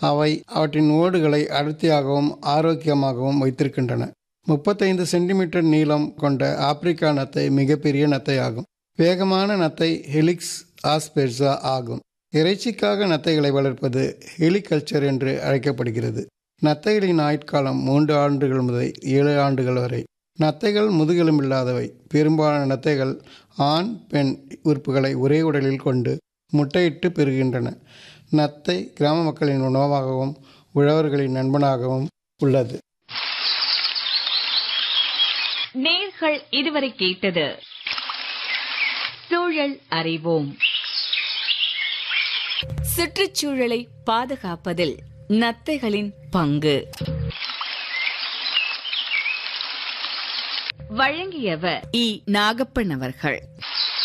அவை அவற்றின் ஓடுகளை அடர்த்தியாகவும் ஆரோக்கியமாகவும் வைத்திருக்கின்றன முப்பத்தைந்து சென்டிமீட்டர் நீளம் கொண்ட ஆப்பிரிக்கா நத்தை மிகப்பெரிய நத்தை ஆகும் வேகமான நத்தை ஹெலிக்ஸ் ஆஸ்பெர்சா ஆகும் இறைச்சிக்காக நத்தைகளை வளர்ப்பது ஹெலிகல்ச்சர் என்று அழைக்கப்படுகிறது நத்தைகளின் ஆயுட்காலம் மூன்று ஆண்டுகள் முதல் ஏழு ஆண்டுகள் வரை நத்தைகள் முதுகெலும்பில்லாதவை பெரும்பாலான நத்தைகள் ஆண் பெண் உறுப்புகளை ஒரே உடலில் கொண்டு முட்டையிட்டு பெறுகின்றன நத்தை கிராம மக்களின் உணவாகவும் உழவர்களின் நண்பனாகவும் உள்ளது நேர்கள் இதுவரை கேட்டது சூழல் அறிவோம் சுற்றுச்சூழலை பாதுகாப்பதில் நத்தைகளின் பங்கு வழங்கியவர் இ நாகப்பன் அவர்கள்